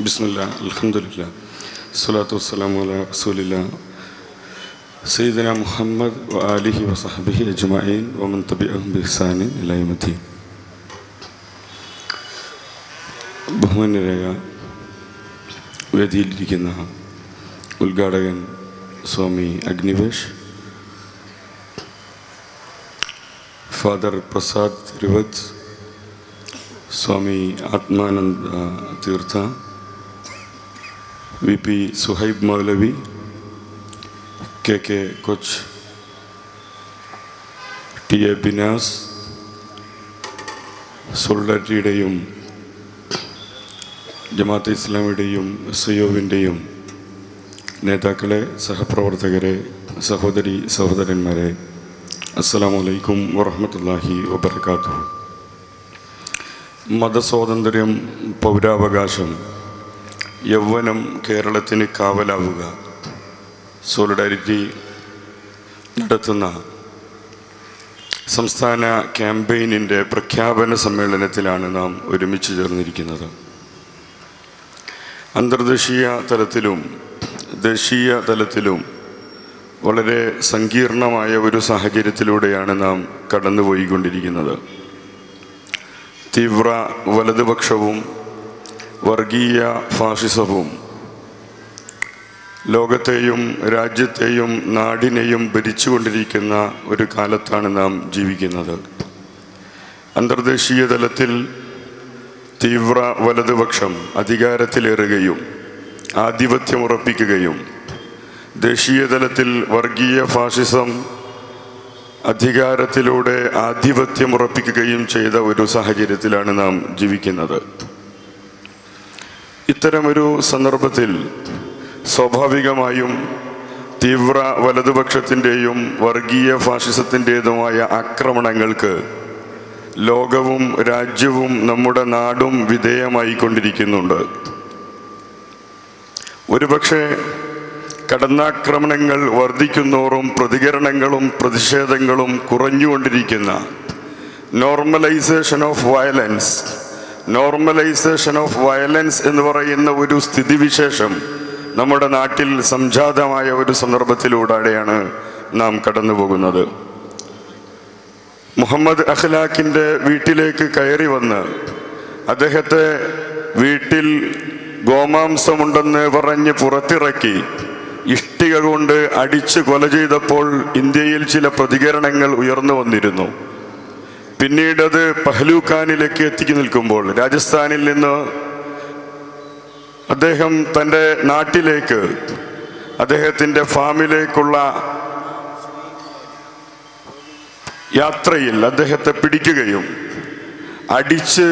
بسم الله الحمد لله الصلاة والسلام على رسول الله سيدنا محمد وآله وصحبه أجمعين ومن تبعهم بإحسان إلى يوم الدين ബഹുമാന്യരായ വേദിയിലിരിക്കുന്ന ഉദ്ഘാടകൻ Swami Agnivesh father Prasad Thiruvath Swami Atmananda Theertha V P Suhaib Maulavi K K Kochu T A Binas സോളിഡാരിറ്റിയുടെയും ജമാഅത്തെ ഇസ്ലാമിയുടെയും സയോവിൻ്റെയും നേതാക്കളെ സഹപ്രവർത്തകരെ സഹോദരി സഹോദരന്മാരെ അസ്സലാമു അലൈക്കും വറഹമത്തല്ലാഹി വബർക്കാത്തു മതസ്വാതന്ത്ര്യം പൗരാവകാശം യൗവനം കേരളത്തിന് കാവലാവുക സോളിഡാരിറ്റി നടത്തുന്ന സംസ്ഥാന ക്യാമ്പയിനിൻ്റെ പ്രഖ്യാപന സമ്മേളനത്തിലാണ് നാം ഒരുമിച്ച് ചേർന്നിരിക്കുന്നത് അന്തർദേശീയ തലത്തിലും ദേശീയ തലത്തിലും വളരെ സങ്കീർണമായ ഒരു സാഹചര്യത്തിലൂടെയാണ് നാം കടന്നുപോയിക്കൊണ്ടിരിക്കുന്നത് തീവ്ര വലതുപക്ഷവും വർഗീയ ഫാഷിസവും ലോകത്തെയും രാജ്യത്തെയും നാടിനെയും ഭരിച്ചുകൊണ്ടിരിക്കുന്ന ഒരു കാലത്താണ് നാം ജീവിക്കുന്നത് അന്തർദേശീയ തലത്തിൽ തീവ്ര വലതുപക്ഷം അധികാരത്തിലേറുകയും ആധിപത്യമുറപ്പിക്കുകയും ദേശീയ തലത്തിൽ വർഗീയ ഫാഷിസം അധികാരത്തിലൂടെ ആധിപത്യമുറപ്പിക്കുകയും ചെയ്ത ഒരു സാഹചര്യത്തിലാണ് നാം ജീവിക്കുന്നത് ഇത്തരമൊരു സന്ദർഭത്തിൽ സ്വാഭാവികമായും തീവ്ര വലതുപക്ഷത്തിൻ്റെയും വർഗീയ ഫാഷിസത്തിൻ്റെതുമായ ആക്രമണങ്ങൾക്ക് ലോകവും രാജ്യവും നമ്മുടെ നാടും വിധേയമായിക്കൊണ്ടിരിക്കുന്നുണ്ട് ഒരുപക്ഷെ കടന്നാക്രമണങ്ങൾ വർദ്ധിക്കുന്നോറും പ്രതികരണങ്ങളും പ്രതിഷേധങ്ങളും കുറഞ്ഞുകൊണ്ടിരിക്കുന്ന normalisation of violence normalisation of violence എന്ന് പറയുന്ന ഒരു സ്ഥിതിവിശേഷം നമ്മുടെ നാട്ടിൽ സംജാതമായ ഒരു സന്ദർഭത്തിലൂടെയാണ് നാം കടന്നു പോകുന്നത് മുഹമ്മദ് അഖ്ലാഖിൻ്റെ വീട്ടിലേക്ക് കയറി വന്ന് അദ്ദേഹത്തെ വീട്ടിൽ ഗോമാംസമുണ്ടെന്ന് പറഞ്ഞ് പുറത്തിറക്കി ഇഷ്ടിക കൊണ്ട് അടിച്ച് കൊല ചെയ്തപ്പോൾ ഇന്ത്യയിൽ ചില പ്രതികരണങ്ങൾ ഉയർന്നു വന്നിരുന്നു പിന്നീട് അത് പഹ്ലൂഖാനിലേക്ക് എത്തിച്ചു നിൽക്കുമ്പോൾ രാജസ്ഥാനിൽ നിന്ന് അദ്ദേഹം തൻ്റെ നാട്ടിലേക്ക് അദ്ദേഹത്തിൻ്റെ ഫാമിലേക്കുള്ള യാത്രയിൽ അദ്ദേഹത്തെ പിടിക്കുകയും അടിച്ച്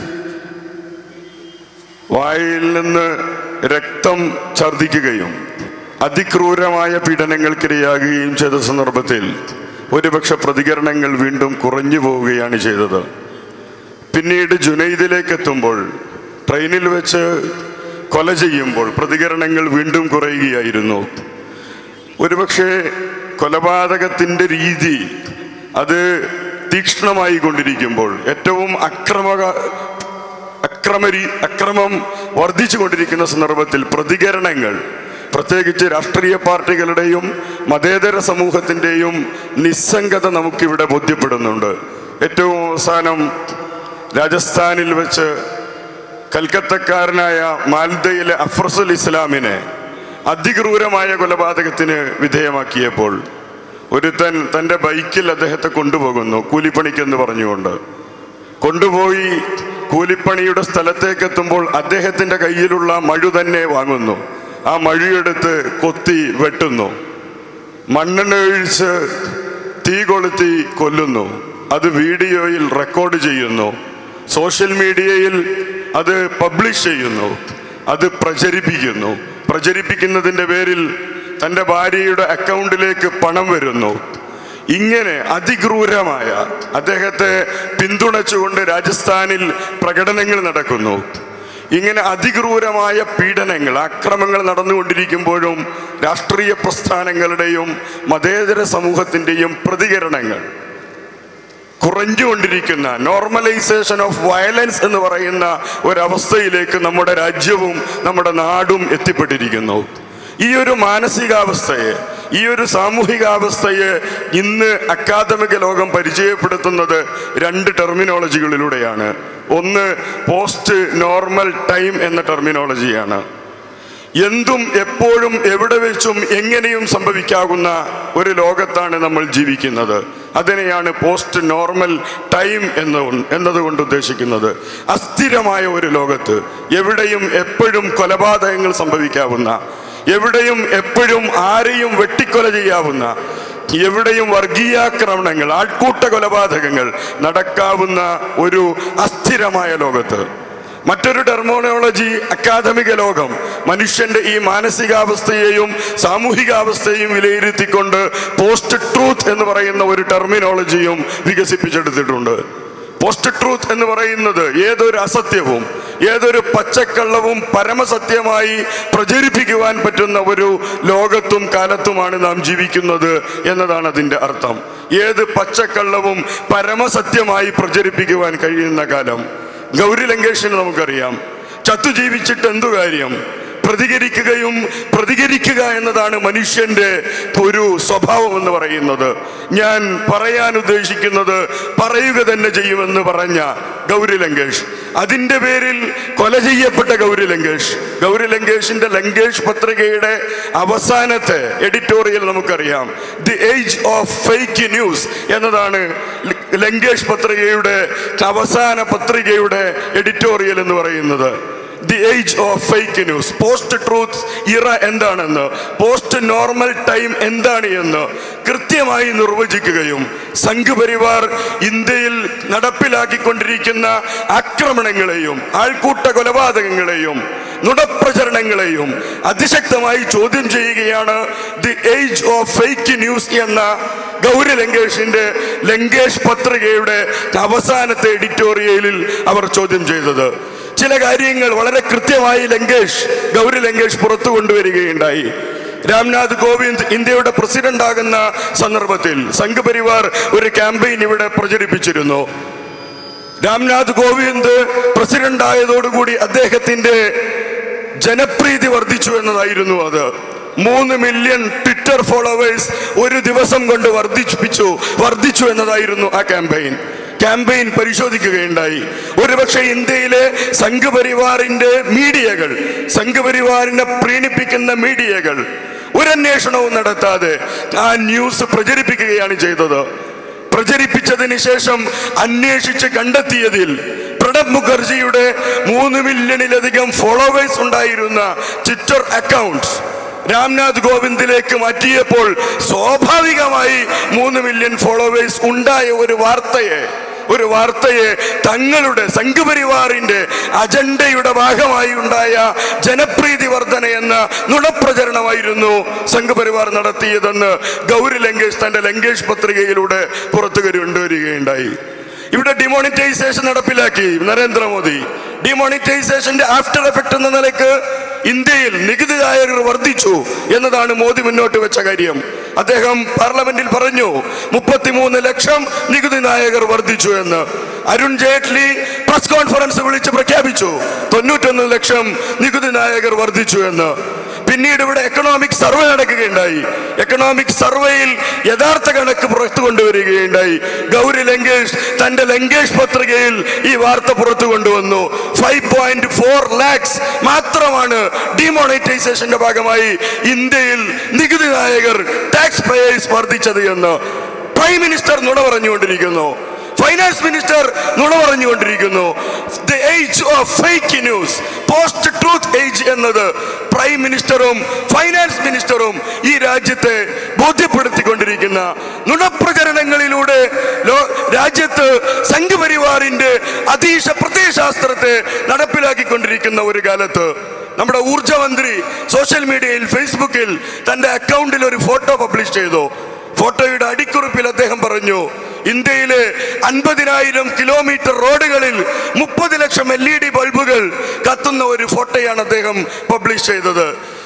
വായിൽ നിന്ന് രക്തം ഛർദിക്കുകയും അതിക്രൂരമായ പീഡനങ്ങൾക്കിരയാകുകയും ചെയ്ത സന്ദർഭത്തിൽ ഒരുപക്ഷെ പ്രതികരണങ്ങൾ വീണ്ടും കുറഞ്ഞു പോവുകയാണ് ചെയ്തത് പിന്നീട് ജുനൈദിലേക്ക് എത്തുമ്പോൾ ട്രെയിനിൽ വെച്ച് കൊല ചെയ്യുമ്പോൾ പ്രതികരണങ്ങൾ വീണ്ടും കുറയുകയായിരുന്നു ഒരുപക്ഷെ കൊലപാതകത്തിൻ്റെ രീതി അത് തീക്ഷ്ണമായി കൊണ്ടിരിക്കുമ്പോൾ ഏറ്റവും അക്രമക അക്രമരി അക്രമം വർദ്ധിച്ചു കൊണ്ടിരിക്കുന്ന സന്ദർഭത്തിൽ പ്രതികരണങ്ങൾ പ്രത്യേകിച്ച് രാഷ്ട്രീയ പാർട്ടികളുടെയും മതേതര സമൂഹത്തിൻ്റെയും നിസ്സംഗത നമുക്കിവിടെ ബോധ്യപ്പെടുന്നുണ്ട് ഏറ്റവും അവസാനം രാജസ്ഥാനിൽ വെച്ച് കൽക്കത്തക്കാരനായ മാൽദയിലെ അഫ്രസുൽ ഇസ്ലാമിനെ അതിക്രൂരമായ കൊലപാതകത്തിന് വിധേയമാക്കിയപ്പോൾ ഒരുത്തൻ തൻ്റെ ബൈക്കിൽ അദ്ദേഹത്തെ കൊണ്ടുപോകുന്നു കൂലിപ്പണിക്കെന്ന് പറഞ്ഞുകൊണ്ട് കൊണ്ടുപോയി കൂലിപ്പണിയുടെ സ്ഥലത്തേക്ക് എത്തുമ്പോൾ അദ്ദേഹത്തിൻ്റെ കയ്യിലുള്ള മഴു തന്നെ വാങ്ങുന്നു ആ മഴയെടുത്ത് കൊത്തി വെട്ടുന്നു മണ്ണെണ്ണ ഒഴിച്ച് തീ കൊളുത്തി കൊല്ലുന്നു അത് വീഡിയോയിൽ റെക്കോർഡ് ചെയ്യുന്നു സോഷ്യൽ മീഡിയയിൽ അത് പബ്ലിഷ് ചെയ്യുന്നു അത് പ്രചരിപ്പിക്കുന്നു പ്രചരിപ്പിക്കുന്നതിൻ്റെ പേരിൽ തൻ്റെ ഭാര്യയുടെ അക്കൗണ്ടിലേക്ക് പണം വരുന്നു ഇങ്ങനെ അതിക്രൂരമായ അദ്ദേഹത്തെ പിന്തുണച്ചുകൊണ്ട് രാജസ്ഥാനിൽ പ്രകടനങ്ങൾ നടക്കുന്നു ഇങ്ങനെ അതിക്രൂരമായ പീഡനങ്ങൾ അക്രമങ്ങൾ നടന്നുകൊണ്ടിരിക്കുമ്പോഴും രാഷ്ട്രീയ പ്രസ്ഥാനങ്ങളുടെയും മതേതര സമൂഹത്തിൻ്റെയും പ്രതികരണങ്ങൾ കുറഞ്ഞുകൊണ്ടിരിക്കുന്ന നോർമലൈസേഷൻ ഓഫ് വയലൻസ് എന്ന് പറയുന്ന ഒരവസ്ഥയിലേക്ക് നമ്മുടെ രാജ്യവും നമ്മുടെ നാടും എത്തിപ്പെട്ടിരിക്കുന്നു ഈ ഒരു മാനസികാവസ്ഥയെ ഈ ഒരു സാമൂഹികാവസ്ഥയെ ഇന്ന് അക്കാദമിക ലോകം പരിചയപ്പെടുത്തുന്നത് രണ്ട് ടെർമിനോളജികളിലൂടെയാണ് ഒന്ന് പോസ്റ്റ് നോർമൽ ടൈം എന്ന ടെർമിനോളജിയാണ് എന്തും എപ്പോഴും എവിടെ വെച്ചും എങ്ങനെയും സംഭവിക്കാവുന്ന ഒരു ലോകത്താണ് നമ്മൾ ജീവിക്കുന്നത് അതിനെയാണ് പോസ്റ്റ് നോർമൽ ടൈം എന്ന് എന്നതുകൊണ്ട് ഉദ്ദേശിക്കുന്നത് അസ്ഥിരമായ ഒരു ലോകത്ത് എവിടെയും എപ്പോഴും കൊലപാതകങ്ങൾ സംഭവിക്കാവുന്ന എവിടെയും എപ്പോഴും ആരെയും വെട്ടിക്കൊല ചെയ്യാവുന്ന എവിടെയും വർഗീയാക്രമണങ്ങൾ ആൾക്കൂട്ട കൊലപാതകങ്ങൾ നടക്കാവുന്ന ഒരു അസ്ഥിരമായ ലോകത്ത് മറ്റൊരു ടെർമോണോളജി അക്കാദമിക ലോകം മനുഷ്യന്റെ ഈ മാനസികാവസ്ഥയെയും സാമൂഹികാവസ്ഥയെയും വിലയിരുത്തിക്കൊണ്ട് പോസ്റ്റ് ട്രൂത്ത് എന്ന് പറയുന്ന ഒരു ടെർമിനോളജിയും വികസിപ്പിച്ചെടുത്തിട്ടുണ്ട് പോസ്റ്റ് ട്രൂത്ത് എന്ന് പറയുന്നത് ഏതൊരു അസത്യവും ഏതൊരു പച്ചക്കള്ളവും പരമസത്യമായി പ്രചരിപ്പിക്കുവാൻ പറ്റുന്ന ഒരു ലോകത്തും കാലത്തുമാണ് നാം ജീവിക്കുന്നത് എന്നതാണ് അതിൻ്റെ അർത്ഥം ഏത് പച്ചക്കള്ളവും പരമസത്യമായി പ്രചരിപ്പിക്കുവാൻ കഴിയുന്ന കാലം ഗൗരി ലങ്കേഷിന് നമുക്കറിയാൻ ചത്തു ജീവിച്ചിട്ട് എന്തു കാര്യം പ്രതികരിക്കുകയും പ്രതികരിക്കുക എന്നതാണ് മനുഷ്യന്റെ ഒരു സ്വഭാവം എന്ന് പറയുന്നത് ഞാൻ പറയാൻ ഉദ്ദേശിക്കുന്നത് പറയുക തന്നെ ചെയ്യുമെന്ന് പറഞ്ഞ ഗൗരി ലങ്കേഷ് അതിന്റെ പേരിൽ കൊല ചെയ്യപ്പെട്ട ഗൗരി ലങ്കേഷ് ഗൗരി ലങ്കേഷിന്റെ ലങ്കേഷ് പത്രികയുടെ അവസാനത്തെ എഡിറ്റോറിയൽ നമുക്കറിയാം the age of fake news എന്നതാണ് ലങ്കേഷ് പത്രികയുടെ അവസാന പത്രികയുടെ എഡിറ്റോറിയൽ എന്ന് പറയുന്നത് the age of fake news post truth era എന്താണെന്ന് പോസ്റ്റ് നോർമൽ ടൈം എന്താണ് എന്ന് കൃത്യമായി നിർവചിക്കുകയും സംഘപരിവാർ ഇന്ത്യയിൽ നടപ്പിലാക്കിക്കൊണ്ടിരിക്കുന്ന ആക്രമണങ്ങളെയും ആൾക്കൂട്ട കൊലപാതകങ്ങളെയും നുണപ്രചരണങ്ങളെയും അതിശക്തമായി ചോദ്യം ചെയ്യുകയാണ് the age of fake news എന്ന ഗൗരി ലങ്കേഷിന്റെ ലങ്കേഷ് പത്രികയുടെ അവസാനത്തെ എഡിറ്റോറിയലിൽ അവർ ചോദ്യം ചെയ്തത് ചില കാര്യങ്ങൾ വളരെ കൃത്യമായി ലങ്കേഷ് ഗൗരി ലങ്കേഷ് പുറത്തു കൊണ്ടുവരികയുണ്ടായി രാംനാഥ് കോവിന്ദ് ഇന്ത്യയുടെ പ്രസിഡന്റ് ആകുന്ന സന്ദർഭത്തിൽ സംഘപരിവാർ ഒരു ക്യാമ്പയിൻ ഇവിടെ പ്രചരിപ്പിച്ചിരുന്നു രാംനാഥ് കോവിന്ദ് പ്രസിഡന്റ് ആയതോടുകൂടി അദ്ദേഹത്തിന്റെ ജനപ്രീതി വർദ്ധിച്ചു എന്നതായിരുന്നു അത് മൂന്ന് മില്യൺ ട്വിറ്റർ ഫോളോവേഴ്സ് ഒരു ദിവസം കൊണ്ട് വർദ്ധിപ്പിച്ചു വർദ്ധിച്ചു എന്നതായിരുന്നു ആ ക്യാമ്പയിൻ ക്യാമ്പയിൻ പരിശോധിക്കുകയുണ്ടായി ഒരുപക്ഷെ ഇന്ത്യയിലെ സംഘപരിവാറിന്റെ മീഡിയകൾ സംഘപരിവാറിനെ പ്രീണിപ്പിക്കുന്ന മീഡിയകൾ ഒരന്വേഷണവും നടത്താതെ ആ ന്യൂസ് പ്രചരിപ്പിക്കുകയാണ് ചെയ്തത് പ്രചരിപ്പിച്ചതിന് ശേഷം അന്വേഷിച്ച് കണ്ടെത്തിയതിൽ പ്രണബ് മുഖർജിയുടെ മൂന്ന് മില്യണിലധികം ഫോളോവേഴ്സ് ഉണ്ടായിരുന്ന ട്വിറ്റർ അക്കൗണ്ട് രാംനാഥ് കോവിന്ദിലേക്ക് മാറ്റിയപ്പോൾ സ്വാഭാവികമായി മൂന്ന് മില്യൺ ഫോളോവേഴ്സ് ഉണ്ടായ ഒരു വാർത്തയെ ഒരു വാർത്തയെ തങ്ങളുടെ സംഘപരിവാറിന്റെ അജണ്ടയുടെ ഭാഗമായി ഉണ്ടായ ജനപ്രീതി വർധന എന്ന നുണപ്രചരണമായിരുന്നു സംഘപരിവാർ നടത്തിയതെന്ന് ഗൗരി ലങ്കേഷ് തന്റെ ലങ്കേഷ് പത്രികയിലൂടെ പുറത്തു കൊണ്ടുവരികയുണ്ടായി ഇവിടെ ഡിമോണിറ്റൈസേഷൻ നടപ്പിലാക്കി നരേന്ദ്രമോദി ഡിമോണിറ്റൈസേഷന്റെ ആഫ്റ്റർ എഫക്ട് എന്ന നിലയ്ക്ക് ഇന്ത്യയിൽ നികുതിദായകർ വർദ്ധിച്ചു എന്നതാണ് മോദി മുന്നോട്ട് വെച്ച കാര്യം അദ്ദേഹം പാർലമെന്റിൽ പറഞ്ഞു മുപ്പത്തിമൂന്ന് ലക്ഷം നികുതി നായകർ വർദ്ധിച്ചു എന്ന് അരുൺ ജെയ്റ്റ്ലി പ്രസ് കോൺഫറൻസ് വിളിച്ച് പ്രഖ്യാപിച്ചു തൊണ്ണൂറ്റൊന്ന് ലക്ഷം നികുതി നായകർ വർദ്ധിച്ചു എന്ന് പിന്നീട് ഇവിടെ എക്കണോമിക് സർവേ നടക്കുകയുണ്ടായി എക്കണോമിക് സർവേയിൽ യഥാർത്ഥ കണക്ക് പുറത്തു കൊണ്ടുവരികയുണ്ടായി ഗൗരി ലങ്കേഷ് തന്റെ ലങ്കേഷ് പത്രികയിൽ ഈ വാർത്ത പുറത്തു കൊണ്ടുവന്നു ഫൈവ് പോയിന്റ് ഫോർ ലാക്സ് മാത്രമാണ് ഡിമോണിറ്റൈസേഷന്റെ ഭാഗമായി ഇന്ത്യയിൽ നികുതി നായകർ ടാക്സ് പേയേഴ്സ് വർദ്ധിച്ചത് എന്ന് പ്രൈം മിനിസ്റ്റർ നുണ പറഞ്ഞുകൊണ്ടിരിക്കുന്നു ഫൈനാൻസ് മിനിസ്റ്റർ നുണ പറഞ്ഞുകൊണ്ടിരിക്കുന്നു the age of fake news post truth age എന്നത് പ്രൈം മിനിസ്റ്ററും ഫൈനാൻസ് മിനിസ്റ്ററും ഈ രാജ്യത്തെ ബോധ്യപ്പെടുത്തിക്കൊണ്ടിരിക്കുന്ന നുണപ്രചരണങ്ങളിലൂടെ ലോ- രാജ്യത്ത് സംഘപരിവാറിന്റെ അതീശ പ്രത്യയശാസ്ത്രത്തെ നടപ്പിലാക്കിക്കൊണ്ടിരിക്കുന്ന ഒരു കാലത്ത് നമ്മുടെ ഊർജമന്ത്രി സോഷ്യൽ മീഡിയയിൽ ഫേസ്ബുക്കിൽ തന്റെ അക്കൗണ്ടിൽ ഒരു ഫോട്ടോ പബ്ലിഷ് ചെയ്തു ഫോട്ടോയുടെ അടിക്കുറിപ്പിൽ അദ്ദേഹം പറഞ്ഞു ഇന്ത്യയിലെ അൻപതിനായിരം കിലോമീറ്റർ റോഡുകളിൽ മുപ്പത് ലക്ഷം എൽ ഇ ഡി ബൾബുകൾ കത്തുന്ന ഒരു ഫോട്ടോയാണ് അദ്ദേഹം പബ്ലിഷ് ചെയ്തത്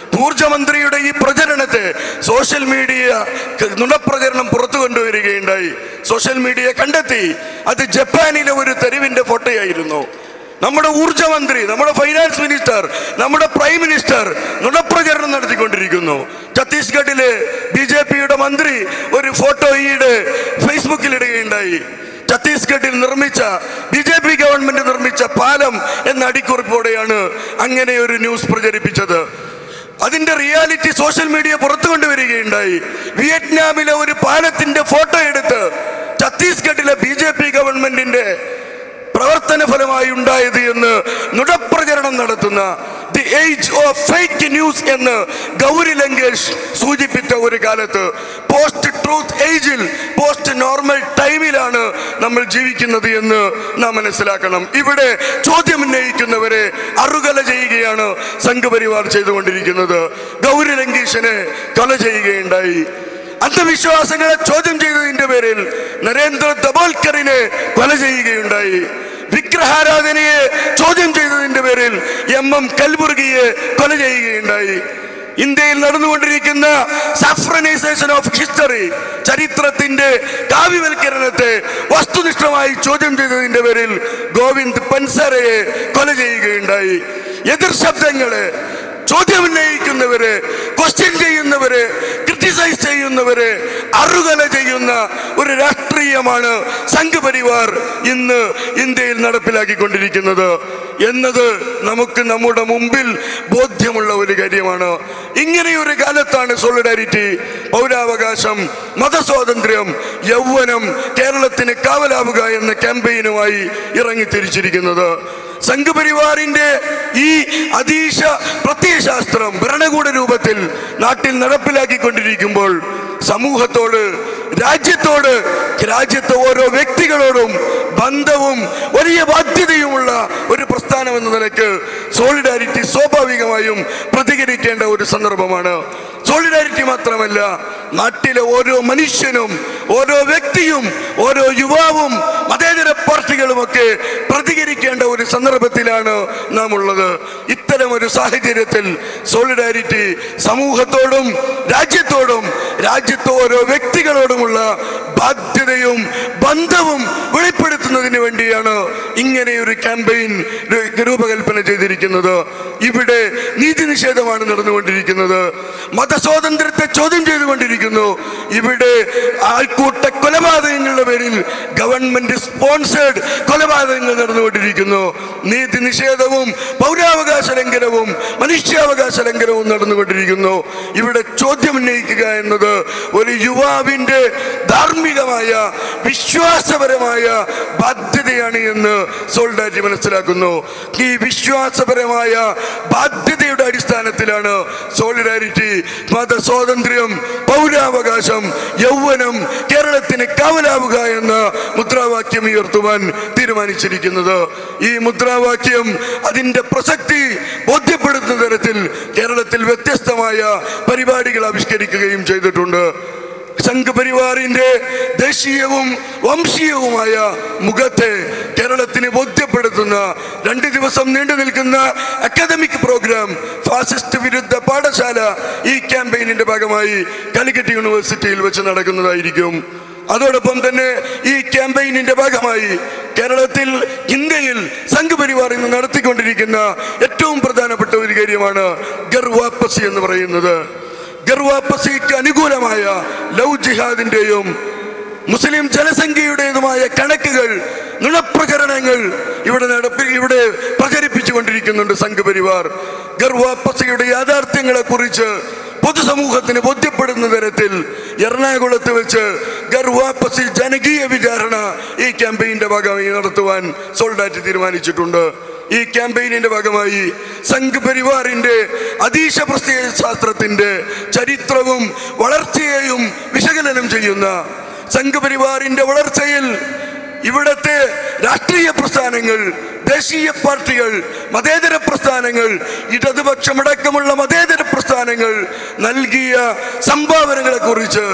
ഊർജമന്ത്രിയുടെ ഈ പ്രചരണത്തെ സോഷ്യൽ മീഡിയ ക- നുണപ്രചരണം പുറത്തു കൊണ്ടുവരികയുണ്ടായി സോഷ്യൽ മീഡിയ കണ്ടെത്തി അത് ജപ്പാനിലെ ഒരു തെരുവിന്റെ ഫോട്ടോയായിരുന്നു നമ്മുടെ ഊർജമന്ത്രി നമ്മുടെ ഫൈനാൻസ് മിനിസ്റ്റർ നമ്മുടെ പ്രൈം മിനിസ്റ്റർ നുണപ്രചരണം നടത്തിക്കൊണ്ടിരിക്കുന്നു ഛത്തീസ്ഗഡിലെ ബി ജെ പിയുടെ മന്ത്രി ഒരു ഫോട്ടോ ഈയിടെ ഫേസ്ബുക്കിൽ ഇടുകയുണ്ടായി ഛത്തീസ്ഗഡിൽ നിർമ്മിച്ച ബി ജെ പി ഗവൺമെന്റ് നിർമ്മിച്ച പാലം എന്ന അടിക്കുറിപ്പോടെയാണ് അങ്ങനെ ഒരു ന്യൂസ് പ്രചരിപ്പിച്ചത് അതിന്റെ റിയാലിറ്റി സോഷ്യൽ മീഡിയ പുറത്തു കൊണ്ടുവരികയുണ്ടായി വിയറ്റ്നാമിലെ ഒരു പാലത്തിന്റെ ഫോട്ടോ എടുത്ത് ഛത്തീസ്ഗഡിലെ ബി ജെ പി ഗവൺമെന്റിന്റെ പ്രവർത്തന ഫലമായി ഉണ്ടായത് എന്ന് നുടപ്രചരണം നടത്തുന്ന the age of fake news എന്ന് ഗൗരി ലങ്കേഷ് സൂചിപ്പിച്ച ഒരു കാലത്ത് പോസ്റ്റ് ട്രൂത്ത് ഏജിൽ പോസ്റ്റ് നോർമൽ ടൈമിലാണ് നമ്മൾ ജീവിക്കുന്നത് എന്ന് നാം മനസ്സിലാക്കണം ഇവിടെ ചോദ്യം ഉന്നയിക്കുന്നവരെ അറുകല ചെയ്യുകയാണ് സംഘപരിവാർ ചെയ്തുകൊണ്ടിരിക്കുന്നത് ഗൗരി ലങ്കേഷിനെ കൊല ചെയ്യുകയുണ്ടായി അന്ധവിശ്വാസങ്ങളെ ചോദ്യം ചെയ്തതിന്റെ പേരിൽ നരേന്ദ്ര ദബോൽക്കറിനെ കൊല ചെയ്യുകയുണ്ടായി വിഗ്രഹാരാധനയെ ചോദ്യം ചെയ്തതിന്റെ പേരിൽ എം എം കൽബുർഗിയെ കൊല ചെയ്യുകയുണ്ടായി ഇന്ത്യയിൽ നടന്നുകൊണ്ടിരിക്കുന്ന സാഫ്രനൈസേഷൻ ഓഫ് ഹിസ്റ്ററി ചരിത്രത്തിന്റെ കാവ്യവൽക്കരണത്തെ വസ്തുനിഷ്ഠമായി ചോദ്യം ചെയ്തതിന്റെ പേരിൽ ഗോവിന്ദ് പൻസരയെ കൊല ചെയ്യുകയുണ്ടായി എതിർ ശബ്ദങ്ങളെ ചോദ്യം ഉന്നയിക്കുന്നവരെ ക്വസ്റ്റ്യൻ ചെയ്യുന്നവരെ ക്രിട്ടിസൈസ് ചെയ്യുന്നവരെ അറുകല ചെയ്യുന്ന ഒരു രാഷ്ട്രീയമാണ് സംഘപരിവാർ ഇന്ന് ഇന്ത്യയിൽ നടപ്പിലാക്കിക്കൊണ്ടിരിക്കുന്നത് എന്നത് നമുക്ക് നമ്മുടെ മുമ്പിൽ ബോധ്യമുള്ള ഒരു കാര്യമാണ് ഇങ്ങനെയൊരു കാലത്താണ് സോളിഡാരിറ്റി പൗരാവകാശം മതസ്വാതന്ത്ര്യം യൗവനം കേരളത്തിന് കാവലാവുക എന്ന ക്യാമ്പയിനുമായി ഇറങ്ങിത്തിരിച്ചിരിക്കുന്നത് സംഘപരിവാറിന്റെ ഈ അതീശ പ്രത്യയശാസ്ത്രം ഭരണകൂട രൂപത്തിൽ നാട്ടിൽ നടപ്പിലാക്കിക്കൊണ്ടിരിക്കുമ്പോൾ സമൂഹത്തോട് രാജ്യത്തോട് രാജ്യത്തെ ഓരോ വ്യക്തികളോടും ബന്ധവും വലിയ ബാധ്യതയുമുള്ള ഒരു പ്രസ്ഥാനം എന്ന നിലയ്ക്ക് സോളിഡാരിറ്റി സ്വാഭാവികമായും പ്രതികരിക്കേണ്ട ഒരു സന്ദർഭമാണ് സോളിഡാരിറ്റി മാത്രമല്ല നാട്ടിലെ ഓരോ മനുഷ്യനും ഓരോ വ്യക്തിയും ഓരോ യുവാവും മതേതര പാർട്ടികളുമൊക്കെ പ്രതികരിക്കേണ്ട ഒരു സന്ദർഭത്തിലാണ് നാം ഉള്ളത് ഇത്തരം ഒരു സാഹചര്യത്തിൽ സോളിഡാരിറ്റി സമൂഹത്തോടും രാജ്യത്തോടും രാജ്യത്തെ ഓരോ വ്യക്തികളോടുമുള്ള ബാധ്യതയും ബന്ധവും വെളിപ്പെടുത്തുന്നതിന് വേണ്ടിയാണ് ഇങ്ങനെയൊരു ക്യാമ്പയിൻ രൂപകൽപ്പന ചെയ്തിരിക്കുന്നത് ഇവിടെ നീതി നിഷേധമാണ് നടന്നുകൊണ്ടിരിക്കുന്നത് മതസ്വാതന്ത്ര്യത്തെ ചോദ്യം ചെയ്തുകൊണ്ടിരിക്കുന്നു ഇവിടെ ആൾക്കൂട്ട കൊലപാതകങ്ങളുടെ പേരിൽ ഗവൺമെന്റ് സ്പോൺസേഡ് കൊലപാതകങ്ങൾ നടന്നുകൊണ്ടിരിക്കുന്നു നീതി നിഷേധവും പൗരാവകാശ ലംഘനവും മനുഷ്യാവകാശ ലംഘനവും നടന്നുകൊണ്ടിരിക്കുന്നു ഇവിടെ ചോദ്യം ഉന്നയിക്കുക എന്നത് ഒരു യുവാവിന്റെ ധാർമ്മികമായ വിശ്വാസപരമായ ബാധ്യതയാണ് എന്ന് സോൾഡാറ്റി മനസ്സിലാക്കുന്നു ഈ വിശ്വാസപരമായ ബാധ്യതയുടെ അടിസ്ഥാനത്തിലാണ് സോളിഡാരിറ്റി മതസ്വാതന്ത്ര്യം പൗരാവകാശം യൗവനം കേരളത്തിന് കാവലാവുക എന്ന മുദ്രാവാക്യം ഉയർത്തുവാൻ തീരുമാനിച്ചിരിക്കുന്നത് ഈ മുദ്രാവാക്യം അതിന്റെ പ്രസക്തി ബോധ്യപ്പെടുത്തുന്ന തരത്തിൽ കേരളത്തിൽ വ്യത്യസ്തമായ പരിപാടികൾ ആവിഷ്കരിക്കുകയും ചെയ്തിട്ടുണ്ട് സംഘപരിവാറിന്റെ ദേശീയവും വംശീയവുമായ മുഖത്തെ കേരളത്തിന് ബോധ്യപ്പെടുത്തുന്ന രണ്ട് ദിവസം നീണ്ടു നിൽക്കുന്ന അക്കാദമിക് പ്രോഗ്രാം ഫാസിസ്റ്റ് വിരുദ്ധ പാഠശാല ഈ ക്യാമ്പയിനിന്റെ ഭാഗമായി കാലിക്കറ്റ് യൂണിവേഴ്സിറ്റിയിൽ വെച്ച് നടക്കുന്നതായിരിക്കും അതോടൊപ്പം തന്നെ ഈ ക്യാമ്പയിനിന്റെ ഭാഗമായി കേരളത്തിൽ ഇന്ത്യയിൽ സംഘപരിവാർ ഇന്ന് നടത്തിക്കൊണ്ടിരിക്കുന്ന ഏറ്റവും പ്രധാനപ്പെട്ട ഒരു കാര്യമാണ് ഗർവാപ്പസി എന്ന് പറയുന്നത് ഗർവാപ്പസിക്ക് അനുകൂലമായ ലവ് ജിഹാദിന്റെയും മുസ്ലിം ജനസംഖ്യയുടേതുമായ കണക്കുകൾ നുണപ്രകരണങ്ങൾ ഇവിടെ നടപ്പി ഇവിടെ പ്രചരിപ്പിച്ചുകൊണ്ടിരിക്കുന്നുണ്ട് സംഘപരിവാർ ഗർവാപ്പസിയുടെ യാഥാർത്ഥ്യങ്ങളെ കുറിച്ച് പൊതുസമൂഹത്തിന് ബോധ്യപ്പെടുന്ന തരത്തിൽ എറണാകുളത്ത് വെച്ച് ഗർവാപ്പസി ജനകീയ വിചാരണ ഈ ക്യാമ്പയിന്റെ ഭാഗമായി നടത്തുവാൻ സോൾഡാറ്റ് തീരുമാനിച്ചിട്ടുണ്ട് ഈ ക്യാമ്പയിനിന്റെ ഭാഗമായി സംഘ് പരിവാറിന്റെ അതീശ പ്രത്യയ ശാസ്ത്രത്തിന്റെ ചരിത്രവും വളർച്ചയെയും വിശകലനം ചെയ്യുന്ന സംഘപരിവാറിന്റെ വളർച്ചയിൽ ഇവിടത്തെ രാഷ്ട്രീയ പ്രസ്ഥാനങ്ങൾ ദേശീയ പാർട്ടികൾ മതേതര പ്രസ്ഥാനങ്ങൾ ഇടതുപക്ഷമടക്കമുള്ള മതേതര പ്രസ്ഥാനങ്ങൾ നൽകിയ സംഭാവനകളെ കുറിച്ച്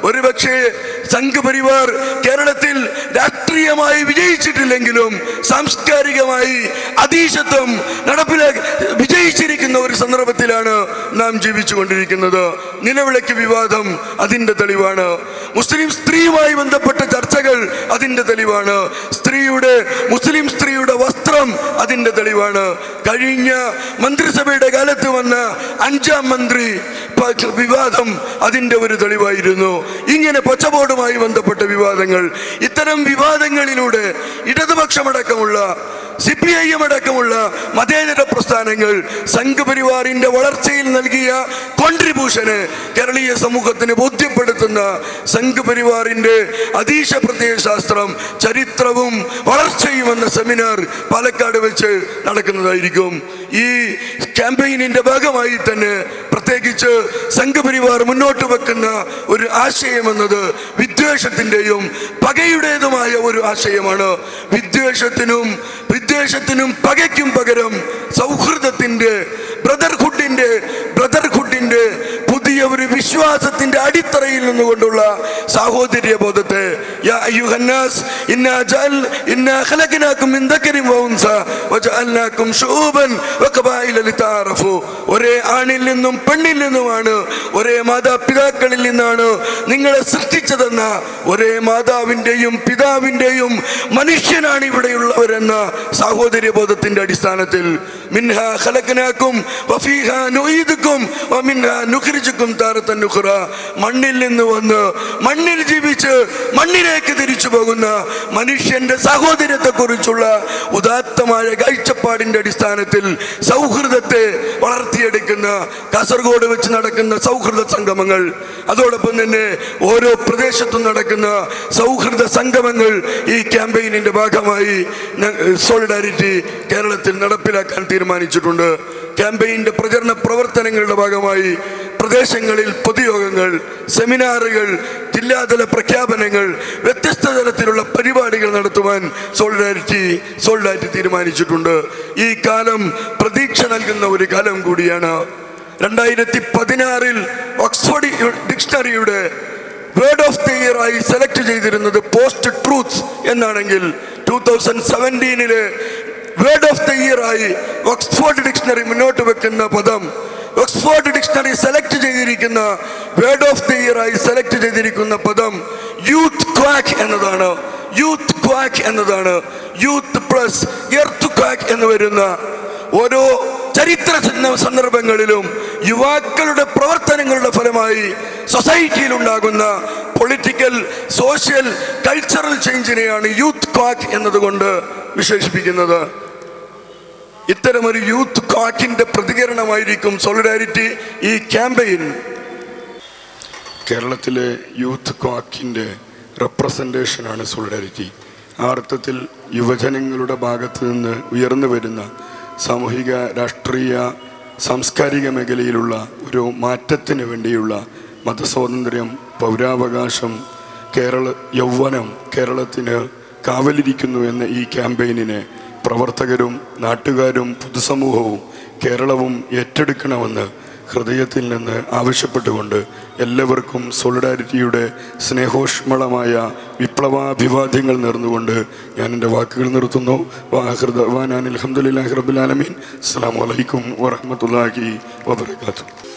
ഒരുപക്ഷെ സംഘപരിവാർ കേരളത്തിൽ രാഷ്ട്രീയമായി വിജയിച്ചിട്ടില്ലെങ്കിലും സാംസ്കാരികമായി അതീശത്വം നടപ്പിലാ വിജയിച്ചിരിക്കുന്ന ഒരു സന്ദർഭത്തിലാണ് നാം ജീവിച്ചുകൊണ്ടിരിക്കുന്നത് നിലവിളക്ക് വിവാദം അതിന്റെ തെളിവാണ് മുസ്ലിം സ്ത്രീയുമായി ബന്ധപ്പെട്ട ചർച്ചകൾ അതിന്റെ തെളിവാണ് സ്ത്രീയുടെ മുസ്ലിം സ്ത്രീയുടെ വസ്ത്രം അതിന്റെ തെളിവാണ് കഴിഞ്ഞ മന്ത്രിസഭയുടെ കാലത്ത് വന്ന അഞ്ചാം മന്ത്രി പ- വിവാദം അതിന്റെ ഒരു തെളിവായിരുന്നു ഇങ്ങനെ പച്ചബോർഡുമായി ബന്ധപ്പെട്ട വിവാദങ്ങൾ ഇത്തരം വിവാദങ്ങളിലൂടെ ഇടതുപക്ഷമടക്കമുള്ള സി പി ഐ എം അടക്കമുള്ള മതേതര പ്രസ്ഥാനങ്ങൾ സംഘപരിവാറിന്റെ വളർച്ചയിൽ നൽകിയ കോൺട്രിബ്യൂഷന് കേരളീയ സമൂഹത്തിന് ബോധ്യപ്പെടുത്തുന്ന സംഘപരിവാറിന്റെ അതീശ പ്രത്യയശാസ്ത്രം ചരിത്രവും വളർച്ചയും എന്ന സെമിനാർ പാലക്കാട് വെച്ച് നടക്കുന്നതായിരിക്കും ഈ ക്യാമ്പയിനിന്റെ ഭാഗമായി തന്നെ പ്രത്യേകിച്ച് സംഘപരിവാർ മുന്നോട്ട് വെക്കുന്ന ഒരു ആശയം എന്നത് വിദ്വേഷത്തിന്റെയും പകയുടേതുമായ ഒരു ആശയമാണ് വിദ്വേഷത്തിനും വിദ്വേഷത്തിനും പകയ്ക്കും പകരം സൗഹൃദത്തിന്റെ ബ്രദർഹുഡിന്റെ ബ്രദർഹുഡിന്റെ പുതിയ ഒരു വിശ്വാസത്തിന്റെ അടിത്തറയിൽ നിന്നുകൊണ്ടുള്ള സാഹോദര്യ ബോധത്തെ യാ അയ്യുഹന്നാസ് ഇന്നാ ജഅൽ ഇന്നാ ഖലഖനാകും മിൻ ദക്കരിൻ വഉൻസ വജഅൽനാകും ശുഊബൻ വഖബായില ലിതആറഫു ഒരേ ആണിൽ നിന്നും പെണ്ണിൽ നിന്നുമാണ് ഒരേ മാതാപിതാക്കളിൽ നിന്നാണ് നിങ്ങളെ സൃഷ്ടിച്ചതെന്ന ഒരേ മാതാവിൻ്റെയും പിതാവിൻ്റെയും മനുഷ്യനാണ് ഇവിടെയുള്ളവരെന്ന സാഹോദര്യ ബോധത്തിന്റെ അടിസ്ഥാനത്തിൽ മിൻഹ ഖലഖനാകും വഫീഹ നുഈദുക്കും വമിൻഹ നുഖ്രിജുക്കും താരത്തൻ നുഖ്റ മണ്ണിൽ നിന്ന് വന്ന് മണ്ണിൽ ജീവിച്ച് മണ്ണിലേക്ക് തിരിച്ചു പോകുന്ന മനുഷ്യന്റെ സാഹോദര്യത്തെ കുറിച്ചുള്ള ഉദാത്തമായ കാഴ്ചപ്പാടിന്റെ അടിസ്ഥാനത്തിൽ സൗഹൃദത്തെ വളർത്തിയെടുക്കുന്ന കാസർഗോഡ് വെച്ച് നടക്കുന്ന സൗഹൃദ സംഗമങ്ങൾ അതോടൊപ്പം തന്നെ ഓരോ പ്രദേശത്തും നടക്കുന്ന സൗഹൃദ സംഗമങ്ങൾ ഈ ക്യാമ്പയിനിന്റെ ഭാഗമായി സോളിഡാരിറ്റി കേരളത്തിൽ നടപ്പിലാക്കാൻ തീരുമാനിച്ചിട്ടുണ്ട് ക്യാമ്പയിന്റെ പ്രചരണ പ്രവർത്തനങ്ങളുടെ ഭാഗമായി പ്രദേശങ്ങളിൽ പൊതുയോഗങ്ങൾ സെമിനാറുകൾ ജില്ലാതല പ്രഖ്യാപനങ്ങൾ വ്യത്യസ്ത തലത്തിലുള്ള പരിപാടികൾ നടത്തുവാൻ സോളിഡാരിറ്റി സോളിഡാരിറ്റി തീരുമാനിച്ചിട്ടുണ്ട് ഈ കാലം പ്രതീക്ഷ നൽകുന്ന ഒരു കാലം കൂടിയാണ് രണ്ടായിരത്തി പതിനാറിൽ ഓക്സ്ഫോർഡ് ഡിക്ഷണറിയുടെ വേർഡ് ഓഫ് ദി ഇയർ ആയി സെലക്ട് ചെയ്തിരുന്നത് പോസ്റ്റ് ട്രൂത്ത് എന്നാണെങ്കിൽ ടൂ തൗസൻഡ് സെവൻറ്റീനില് വേർഡ് ഓഫ് ദ ഇയർ ആയി ഓക്സ്ഫോർഡ് ഡിക്ഷണറി മുന്നോട്ട് വെക്കുന്ന പദം ഓക്സ്ഫോർഡ് ഡിക്ഷണറി സെലക്ട് ചെയ്തിരിക്കുന്ന വേർഡ് ഓഫ് ദി ഇയർ ആയി സെലക്ട് ചെയ്തിരിക്കുന്ന പദം യൂത്ത് ക്വാക്ക് എന്നതാണ് യൂത്ത് ക്വാക്ക് എന്നതാണ് യൂത്ത് പ്ലസ് എർത്ത് ക്വാക്ക് എന്ന് വരുന്ന ഓരോ ചരിത്ര സന്ദ- സന്ദർഭങ്ങളിലും യുവാക്കളുടെ പ്രവർത്തനങ്ങളുടെ ഫലമായി സൊസൈറ്റിയിൽ ഉണ്ടാകുന്ന പൊളിറ്റിക്കൽ സോഷ്യൽ കൾച്ചറൽ ചേഞ്ചിനെയാണ് യൂത്ത് ക്വാക്ക് എന്നതുകൊണ്ട് വിശേഷിപ്പിക്കുന്നത് ഇത്തരമൊരു യൂത്ത് ക്വാക്കിന്റെ പ്രതികരണമായിരിക്കും സോളിഡാരിറ്റി ഈ ക്യാമ്പയിൻ കേരളത്തിലെ യൂത്ത് ക്വാക്കിൻ്റെ റെപ്രസെൻറ്റേഷനാണ് സോളിഡാരിറ്റി ആ അർത്ഥത്തിൽ യുവജനങ്ങളുടെ ഭാഗത്ത് നിന്ന് ഉയർന്നു വരുന്ന സാമൂഹിക രാഷ്ട്രീയ സാംസ്കാരിക മേഖലയിലുള്ള ഒരു മാറ്റത്തിന് വേണ്ടിയുള്ള മതസ്വാതന്ത്ര്യം പൗരാവകാശം കേരള യൗവനം കേരളത്തിന് കാവലിരിക്കുന്നു എന്ന ഈ ക്യാമ്പയിനിനെ പ്രവർത്തകരും നാട്ടുകാരും പൊതുസമൂഹവും കേരളവും ഏറ്റെടുക്കണമെന്ന് ഹൃദയത്തിൽ നിന്ന് ആവശ്യപ്പെട്ടുകൊണ്ട് എല്ലാവർക്കും സോളിഡാരിറ്റിയുടെ സ്നേഹോഷ്മളമായ വിപ്ലവാഭിവാദ്യങ്ങൾ നേർന്നുകൊണ്ട് ഞാൻ എൻ്റെ വാക്കുകൾ നിർത്തുന്നു വാഹൃദവാൻ അലഹമുല്ലാ റബുലാലമീൻ അസ്സാം വലൈക്കും വറഹമത്തല്ലാഹി വാബർക്കാത്തു